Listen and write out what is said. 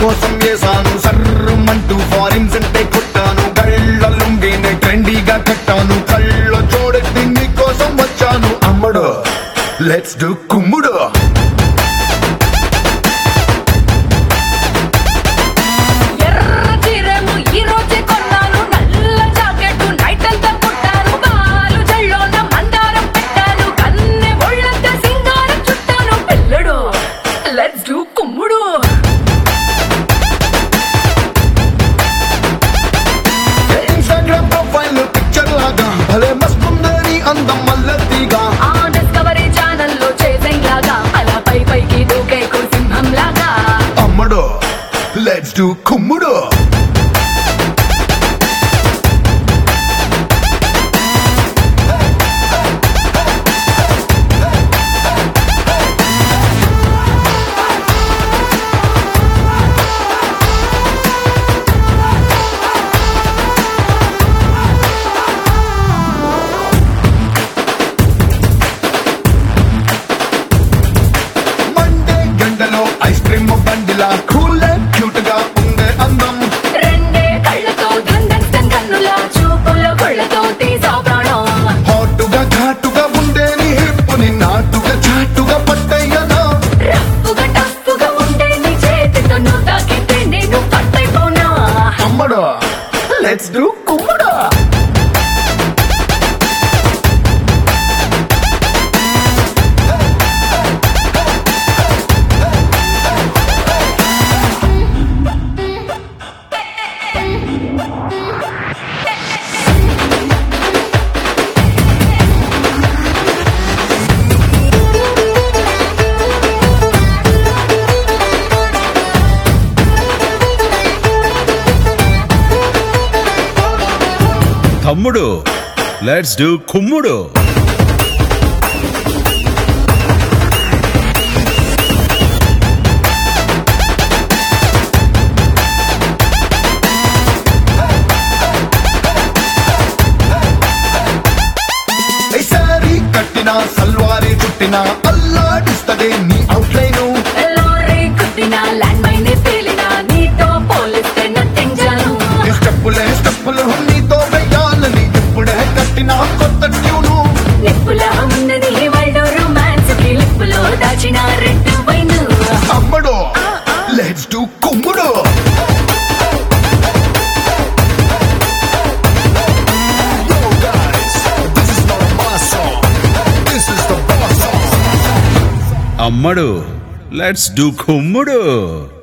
కోసం వేసాను సర్రమంటూ ఫారిన్స్ అంటే కొట్టాను గళ్ళ లుంగిని ట్రెండీగా కట్టాను కళ్ళ చూడెత్తి నీ కోసం వచ్చాను అమ్మడు లెట్స్ డు కుమ్ముడు ఎర్ర చీరేమో ఈ రోజే కొన్నాను నల్ల జాకెట్ నైట్ అంతా కుట్టాను బాలు జల్లోన మందారం పెట్టాను కన్నె ఒళ్ళంతా సింగారం చుట్టాను పిల్లడు లెట్స్ డూ కుమ్ముడు ఇన్స్టాగ్రామ్ ప్రొఫైల్ పిక్చర్ లాగా భలే మస్తుందని అందం మల్లతిగా ఆ డిస్కవరీ ఛానల్లో చేసింగ్ లాగా అలా పై పైకి దూకే సింహం లాగా అమ్మడు లెట్స్ డు కుమ్ముడు మండే గంటలో ఐస్ క్రీమ్ బండిలా కూల్ క్యూట్ గా ఉండే అందం రెండే కళ్ళతో దండన్ కన్నులా చూపుల కొళ్ళతో తీసా ప్రాణం హాటుగా ఘాటుగా ఉండే నీ హిప్పుని నాటుగా చాటుగా పట్టయ్యనా రఫ్ఫుగా టఫ్ఫుగా ఉండే నీ చేతితో నువ్వు తాకితే నేను పట్టైపోనా అమ్మడు లెట్స్ డు కుమ్ముడు తమ్ముడు లెట్స్ డూ కుమ్ముడు ఈ సారీ కట్టిన సల్వారీ చుట్టిన అల్లాడిస్తదే నీ అవుట్లైన్ లారీ కుట్టిన ల్యాండ్ మైన్ పేలిన నీతో పోలిస్తే నథింగ్ జాను ఈ స్టెప్పులే స్టెప్పులు నీతో వెయ్యాలని ఇప్పుడే కట్టిన కొత్త ట్యూను నిప్పులా ఉన్నది వరల్డ్ రొమాన్స్ కి లిప్పులో దాచిన రెడ్ వైన్ అమ్మడు లెట్స్ డు కుమ్ముడు Yo guys, this is not my song. This is the boss song. అమ్మడు లెట్స్ డూ కుమ్ముడు